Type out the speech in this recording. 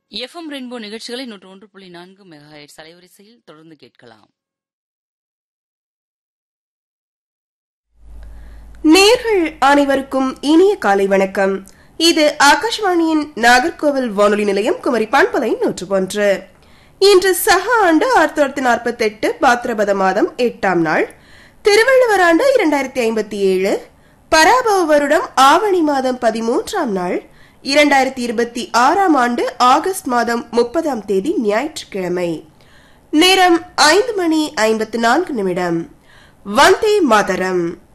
FM rainbow நிகழ்ச்சிகளை நூற்று ஒன்று புள்ளி நான்கு மெகாஹெட்ஸ் அலைவரிசையில் தொடர்ந்து கேட்கலாம் நேர்கள் அனைவருக்கும் இனிய காலை வணக்கம் இது ஆகாஷ்வாணியின் நாகர்கோவில் வானொலி நிலையம் குமரி பண்பலை நூற்று ஒன்று இன்று சக ஆண்டு ஆயிரத்தி தொள்ளாயிரத்தி நாற்பத்தி எட்டு பாத்திரபத மாதம் எட்டாம் நாள் திருவள்ளுவர் ஆண்டு இரண்டாயிரத்தி ஐம்பத்தி ஏழு பராபவ வருடம் ஆவணி மாதம் பதிமூன்றாம் நாள் இரண்டாயிரத்தி இருபத்தி ஆறாம் ஆண்டு ஆகஸ்ட் மாதம் முப்பதாம் தேதி ஞாயிற்றுக்கிழமை நேரம் ஐந்து மணி ஐம்பத்து நான்கு நிமிடம் வந்தே மாதரம்